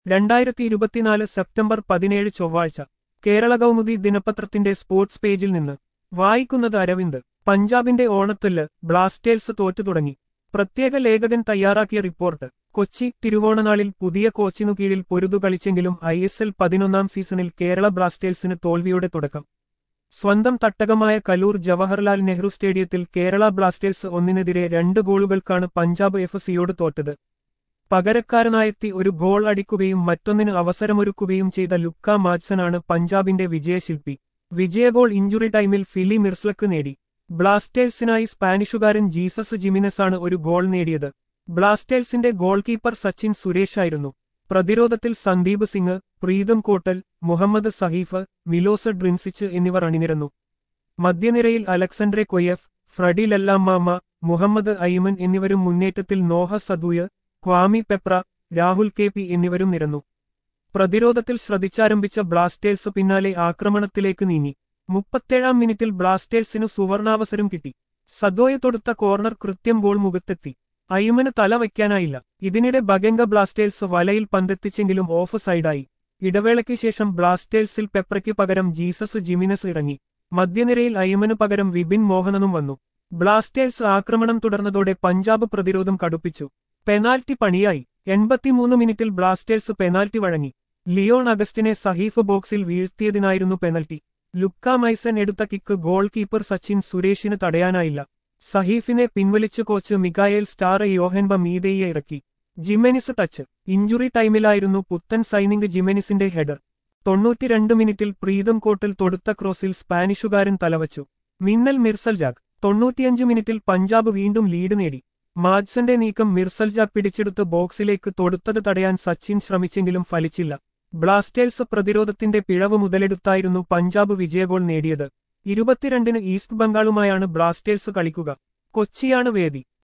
രണ്ടായിരത്തി ഇരുപത്തിനാല് സെപ്റ്റംബർ പതിനേഴ് ചൊവ്വാഴ്ച കേരള കൗമുദി ദിനപത്രത്തിന്റെ സ്പോർട്സ് പേജിൽ നിന്ന് വായിക്കുന്നത് അരവിന്ദ് പഞ്ചാബിന്റെ ഓണത്തില് ബ്ലാസ്റ്റേഴ്സ് തോറ്റു തുടങ്ങി പ്രത്യേക ലേഖകൻ തയ്യാറാക്കിയ റിപ്പോർട്ട് കൊച്ചി തിരുവോണനാളിൽ പുതിയ കോച്ചിനു കീഴിൽ പൊരുതു കളിച്ചെങ്കിലും ഐ എസ് എൽ പതിനൊന്നാം സീസണിൽ കേരള ബ്ലാസ്റ്റേഴ്സിന് തോൽവിയുടെ തുടക്കം സ്വന്തം തട്ടകമായ കലൂർ ജവഹർലാൽ നെഹ്റു സ്റ്റേഡിയത്തിൽ കേരള ബ്ലാസ്റ്റേഴ്സ് ഒന്നിനെതിരെ രണ്ട് ഗോളുകൾക്കാണ് പഞ്ചാബ് എഫ് സിയോട് തോറ്റത് പകരക്കാരനായെത്തി ഒരു ഗോൾ അടിക്കുകയും മറ്റൊന്നിന് അവസരമൊരുക്കുകയും ചെയ്ത ലുക്ക മാറ്റ്സനാണ് പഞ്ചാബിന്റെ വിജയശില്പി വിജയഗോൾ ഇഞ്ചുറി ടൈമിൽ ഫിലി മിർസ്ലക്ക് നേടി ബ്ലാസ്റ്റേഴ്സിനായി സ്പാനിഷുകാരൻ ജീസസ് ജിമിനസാണ് ഒരു ഗോൾ നേടിയത് ബ്ലാസ്റ്റേഴ്സിന്റെ ഗോൾ കീപ്പർ സച്ചിൻ സുരേഷായിരുന്നു പ്രതിരോധത്തിൽ സന്ദീപ് സിംഗ് പ്രീതം കോട്ടൽ മുഹമ്മദ് സഹീഫ് മിലോസ് ഡ്രിൻസിച്ച് എന്നിവർ അണിനിരന്നു മധ്യനിരയിൽ അലക്സൻഡ്രെ കൊയ്യഫ് ഫ്രഡി ലല്ലാമാമ മുഹമ്മദ് അയ്മൻ എന്നിവരും മുന്നേറ്റത്തിൽ Noah Sadaoui Kwame Peprah Rahul K P എന്നിവരും നിരന്നു പ്രതിരോധത്തിൽ ശ്രദ്ധിച്ചാരംഭിച്ച ബ്ലാസ്റ്റേഴ്സ് പിന്നാലെ ആക്രമണത്തിലേക്ക് നീങ്ങി മുപ്പത്തേഴാം മിനിറ്റിൽ ബ്ലാസ്റ്റേഴ്സിനു സുവർണാവസരം കിട്ടി സദോയെ തൊടുത്ത കോർണർ കൃത്യം ഗോൾ മുഖത്തെത്തി അയ്മന് തല വയ്ക്കാനായില്ല ഇതിനിടെ ബഗംഗ ബ്ലാസ്റ്റേഴ്സ് വലയിൽ പന്തെത്തിച്ചെങ്കിലും ഓഫ് സൈഡായി ഇടവേളയ്ക്ക് ശേഷം ബ്ലാസ്റ്റേഴ്സിൽ പെപ്രയ്ക്ക് പകരം ജീസസ് ജിമിനസ് ഇറങ്ങി മധ്യനിരയിൽ അയ്മന് പകരം വിപിൻ മോഹനനും വന്നു ബ്ലാസ്റ്റേഴ്സ് ആക്രമണം തുടർന്നതോടെ പഞ്ചാബ് പ്രതിരോധം കടുപ്പിച്ചു പെനാൽറ്റി പണിയായി എൺപത്തിമൂന്ന് മിനിറ്റിൽ ബ്ലാസ്റ്റേഴ്സ് പെനാൽറ്റി വഴങ്ങി ലിയോൺ അഗസ്റ്റിനെ സഹീഫ് ബോക്സിൽ വീഴ്ത്തിയതിനായിരുന്നു പെനൽറ്റി ലുക്ക മൈസൻ എടുത്ത കിക്ക് ഗോൾ കീപ്പർ സച്ചിൻ സുരേഷിന് തടയാനായില്ല സഹീഫിനെ പിൻവലിച്ച് കോച്ച് മികായേൽ സ്റ്റാർ യോഹൻബ മീതയെ ഇറക്കി ജിമെനിസ് ടച്ച് ഇഞ്ചുറി ടൈമിലായിരുന്നു പുത്തൻ സൈനിങ് ജിമെനിസിന്റെ ഹെഡർ തൊണ്ണൂറ്റിരണ്ട് മിനിറ്റിൽ പ്രീതം കോട്ടിൽ തൊടുത്ത ക്രോസിൽ സ്പാനിഷുകാരൻ തലവച്ചു മിന്നൽ മിർസൽ ജാഗ് തൊണ്ണൂറ്റിയഞ്ച് മിനിറ്റിൽ പഞ്ചാബ് വീണ്ടും ലീഡ് നേടി മാഡ്സന്റെ നീക്കം മിർസൽ ജാഗ് പിടിച്ചെടുത്ത് ബോക്സിലേക്ക് തൊടുത്തത് തടയാൻ സച്ചിൻ ശ്രമിച്ചെങ്കിലും ഫലിച്ചില്ല ബ്ലാസ്റ്റേഴ്സ് പ്രതിരോധത്തിന്റെ പിഴവ് മുതലെടുത്തായിരുന്നു പഞ്ചാബ് വിജയഗോൾ നേടിയത് ഇരുപത്തിരണ്ടിന് ഈസ്റ്റ് ബംഗാളുമായാണ് ബ്ലാസ്റ്റേഴ്സ് കളിക്കുക കൊച്ചിയാണ് വേദി